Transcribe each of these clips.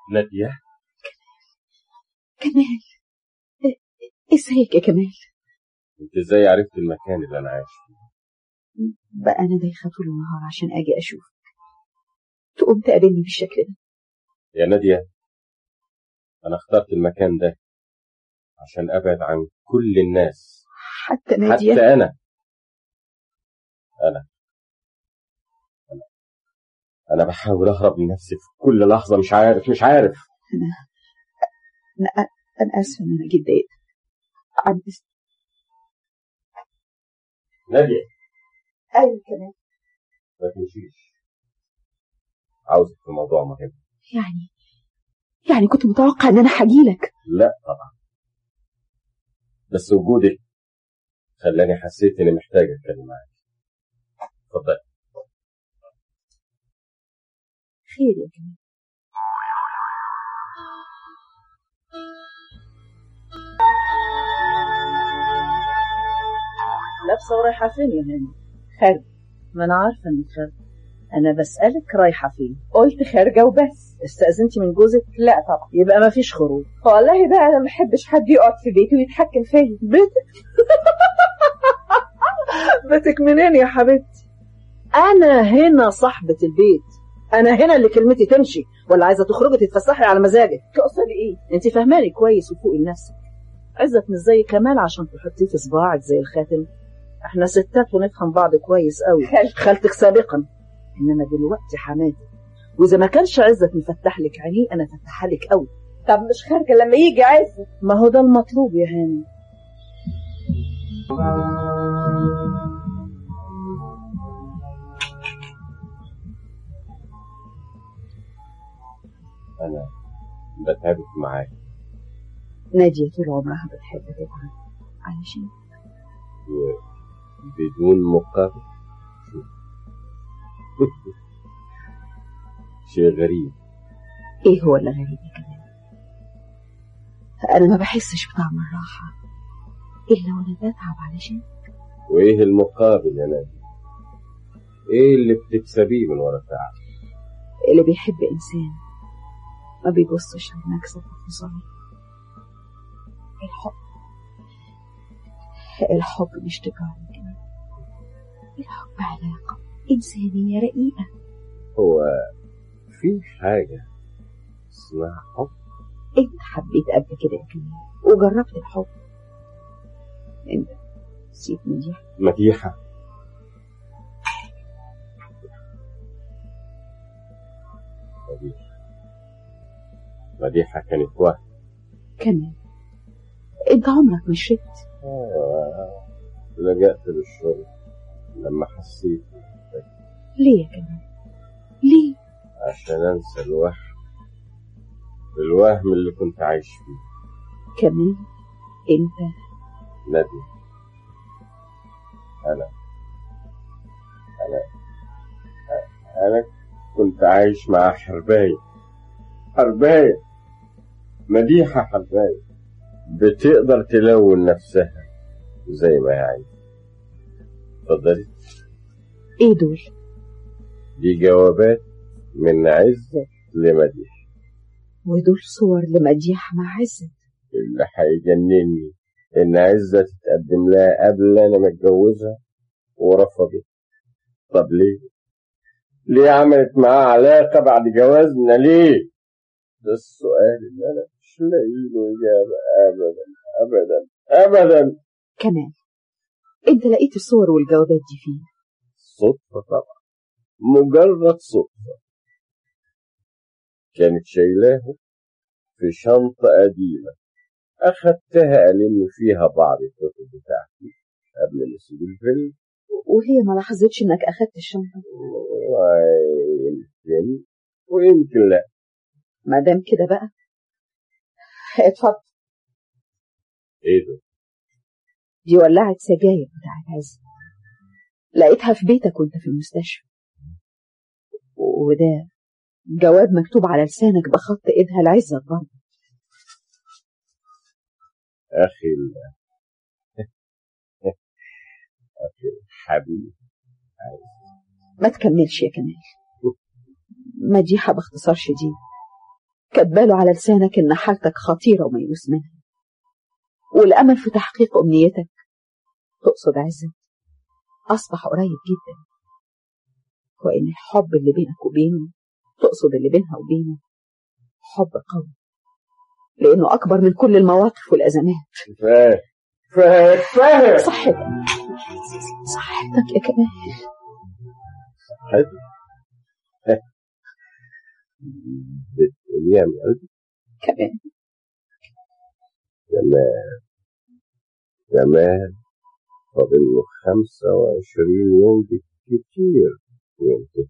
نادية كمال إ- ازيك يا كمال انت ازاي عرفت المكان اللي انا عايش فيه بقى انا دايخه طول النهار عشان اجي اشوفك تقوم تقابلني بالشكل ده يا نادية انا اخترت المكان ده عشان ابعد عن كل الناس حتى ناديه حتى انا انا انا انا بحاول اهرب من نفسي في كل لحظة مش عارف مش عارف انا انا اسفه ان انا جيت ضايقتك عن إذن- نادية ايوه كمال ما تمشيش عاوزك في موضوع مهم يعني يعني كنت متوقع ان انا هجيلك لا طبعا بس وجودك خلاني حسيت اني محتاج اتكلم معاك اتفضل خير يا كمال لابسه ورايحه فين يا هاني خارج ما انا عارفه انك خارجه انا بسالك رايحه فين قلت خارجه وبس استاذنتي من جوزك لا طبعا يبقى ما فيش خروج والله بقى انا ما بحبش حد يقعد في بيتي ويتحكم فيا بيتك بيتك منين يا حبيبتي انا هنا صاحبه البيت انا هنا اللي كلمتي تمشي ولا عايزه تخرجي تتفسحي على مزاجك تقصدي ايه انت فهماني كويس وفوقي لنفسك عزت مش زي كمال عشان تحطيه في صباعك زي الخاتم احنا ستات ونفهم بعض كويس قوي خالتي. خالتك سابقا انما دلوقتي حماتي واذا ما كانش عزت مفتح لك عينيه انا فتحها لك قوي طب مش خارجه لما يجي عز ما هو ده المطلوب يا هاني انا بتعبك معاك ناديه طول عمرها بتحب تتعب علشان بدون مقابل شيء غريب ايه هو اللي غريب يا كمال انا ما بحسش بطعم الراحه الا وانا بتعب علشان وايه المقابل يا نادي ايه اللي بتكسبيه من ورا التعب اللي بيحب انسان ما بيبصش للمكسب والخساره الحب الحب مش تجارة يا كمال الحب علاقة إنسانية رقيقة هو في حاجة اسمها حب انت حبيت قبل كده يا كمال وجربت الحب انت نسيت مديح مديحة مديحة مديحة كانت وهم كمان انت عمرك ما شربت آه، لجأت للشرب لما حسيت ليه يا كمال ليه عشان انسى الوهم الوهم اللي كنت عايش فيه كمان انت نادية أنا أنا أنا كنت عايش مع حرباية حرباية مديحة حرباية بتقدر تلون نفسها زي ما هي عايزة اتفضلي ايه دول دي جوابات من عزة لمديحة ودول صور لمديح مع عزت اللي هيجنني إن عزة تتقدم لها قبل أنا ما أتجوزها ورفضت طب ليه؟ ليه عملت معاه علاقة بعد جوازنا ليه؟ ده السؤال اللي أنا مش لاقي له إجابة أبدا أبدا أبدا كمان انت لقيت الصور والجوابات دي فين صدفة طبعا مجرد صدفة كانت شايلاه في شنطة قديمة أخدتها ألم فيها بعض الكتب بتاعتي قبل ما أسيب الفيلم وهي ما لاحظتش انك اخدت الشنطه ويمكن ويمكن لا ما دام كده بقى اتفضل ايه ده دي ولعت سجاير بتاعت عز لقيتها في بيتك وانت في المستشفى وده جواب مكتوب على لسانك بخط ايدها لعزت برضه اخي ال... اخي حبيبي ما تكملش يا كمال مديحة باختصار شديد كاتباله على لسانك إن حالتك خطيرة وميؤوس منها والأمل في تحقيق أمنيتك تقصد عزت أصبح قريب جدا وإن الحب اللي بينك وبينه تقصد اللي بينها وبينه حب قوي لأنه أكبر من كل المواقف والأزمات فاهم فاهم فاهم صحتك صحتك يا كمال بتقوليها من قلبي كمان جمال جمال فاضل له 25 يوم بالكتير وينتهي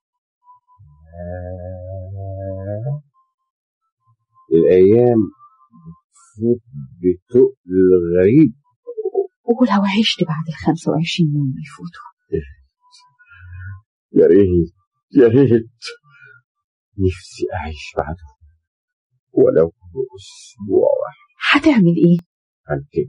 آه. الأيام بتفوت بتقل غريب ولو عشت بعد ال 25 يوم يفوتوا يا ريت يا ريت نفسي أعيش بعده ولو أسبوع واحد هتعمل إيه؟ هنتم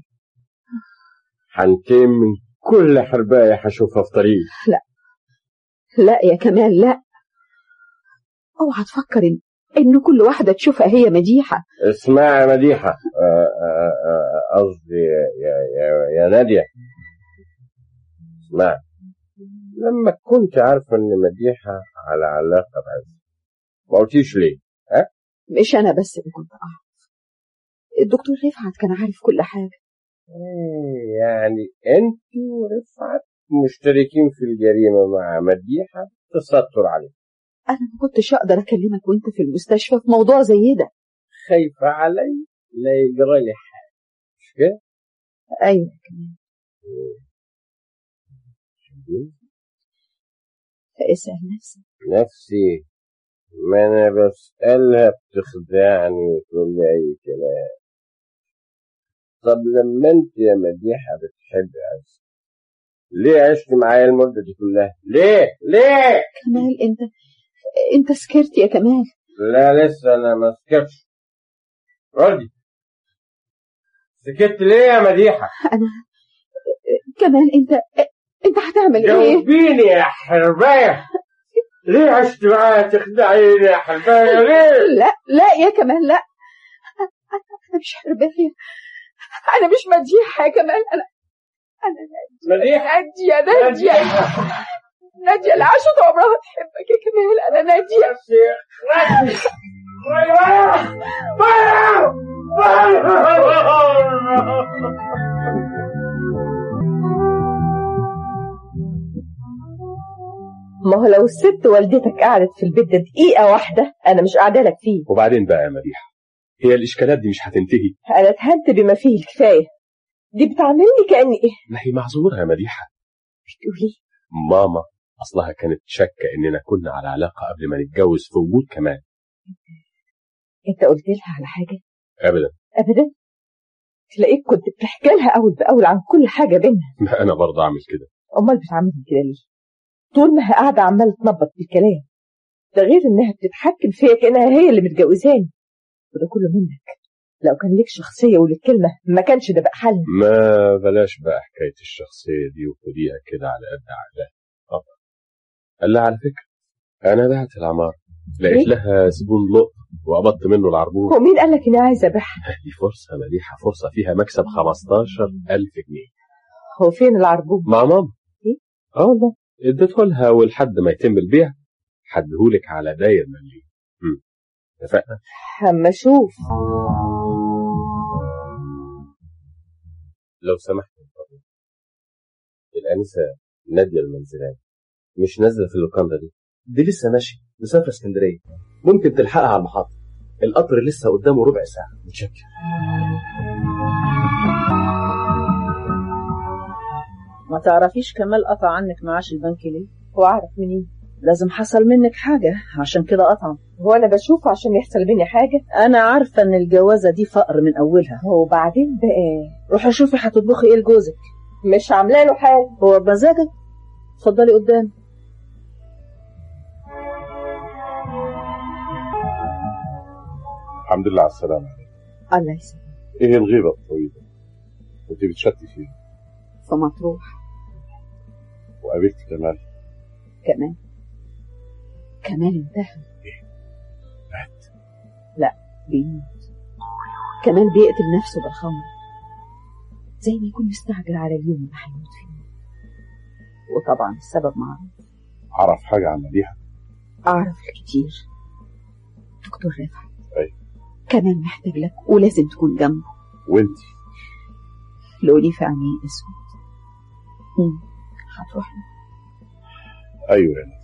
هنتم من كل حرباية هشوفها في طريقي لا يا كمال لا اوعى تفكر إن, إن كل واحدة تشوفها هي مديحة اسمعي يا مديحة آه، آه، آه، قصدي يا, يا, يا نادية اسمعي لما كنت عارفة إن مديحة على علاقة بعز ما قلتيش ليه؟ مش أنا بس اللي كنت أعرف الدكتور رفعت كان عارف كل حاجة إيه، يعني أنت ورفعت مشتركين في الجريمة مع مديحة تستر عليه أنا ما كنتش أقدر أكلمك وأنت في المستشفى في موضوع زي ده خايفة علي لا يجرى لي حاجة مش كده؟ أيوة يا كمال فاسأل نفسك نفسي ما انا بسألها بتخدعني وتقول لي اي كلام طب لما انت يا مديحة بتحبي عز ليه عشت معايا المدة دي كلها ليه ليه كمال أنت أنت سكرت يا كمال لا لسه انا ما سكتش ردي سكت ليه يا مديحة أنا كمال أنت أنت هتعمل إيه؟ جاوبيني يا حرباية ليه عشت معايا تخدعيني يا حرباية ليه لا لا يا كمال لا أنا مش حرباية أنا مش مديحة يا كمال أنا أنا مديحة نادية نادية نادية اللي عاشت عمرها تحبك يا كمال أنا نادية ما هو لو الست والدتك قعدت في البيت ده دقيقة واحدة أنا مش قاعدة لك فيه وبعدين بقى يا مديحة هي الإشكالات دي مش هتنتهي أنا اتهنت بما فيه الكفاية دي بتعاملني كأني إيه ما هي معذورة يا مديحة بتقولي ماما أصلها كانت شاكة إننا كنا على علاقة قبل ما نتجوز في وجود كمان أنت قلت لها على حاجة أبدا أبدا تلاقيك كنت بتحكي لها أول بأول عن كل حاجة بينها ما أنا برضه أعمل كده أمال بتعاملني كده ليه طول ما هي قاعدة عمالة تنبط بالكلام ده غير إنها بتتحكم فيا كأنها هي اللي متجوزاني وده كله منك لو كان ليك شخصية ولك كلمة ما كانش ده بقى حل ما بلاش بقى حكاية الشخصية دي وخديها كده على قد عقلها طبعا قال لها على فكرة أنا بعت العمارة لقيت إيه؟ لها زبون لقط وقبضت منه العربون هو مين قال لك إني عايزة أبيعها دي فرصة مديحة فرصة فيها مكسب 15000 جنيه هو فين العربون مع ماما إيه؟ اه والله اديته لها ولحد ما يتم البيع حدهولك على داير مليون امم اتفقنا أما أشوف لو سمحت من فضلك. الأنسة نادية المنزلاني مش نازلة في اللوكاندا دي دي لسه ماشي مسافرة اسكندرية ممكن تلحقها على المحطة القطر لسه قدامه ربع ساعة متشكر ما تعرفيش كمال قطع عنك معاش البنك ليه هو أعرف منين لازم حصل منك حاجة عشان كده قطع هو أنا بشوفه عشان يحصل بيني حاجة أنا عارفة إن الجوازة دي فقر من أولها هو بعدين بقى روحي شوفي هتطبخي إيه لجوزك مش عاملة له حاجة هو بمزاجك اتفضلي قدام الحمد لله على السلامة الله يسلمك ايه الغيبة الطويلة كنت بتشتي فيه في مطروح وقابلت كمال كمان كمان انتهى بيموت كمال بيقتل نفسه بالخمر زي ما يكون مستعجل على اليوم اللي هيموت فيه وطبعا السبب معروف عرف حاجة عن مديحة أعرف الكتير دكتور رفعت أيوة. كمان محتاج لك ولازم تكون جنبه وانت لوني في عينيه اسود مم. هتروح له ايوه يا نادية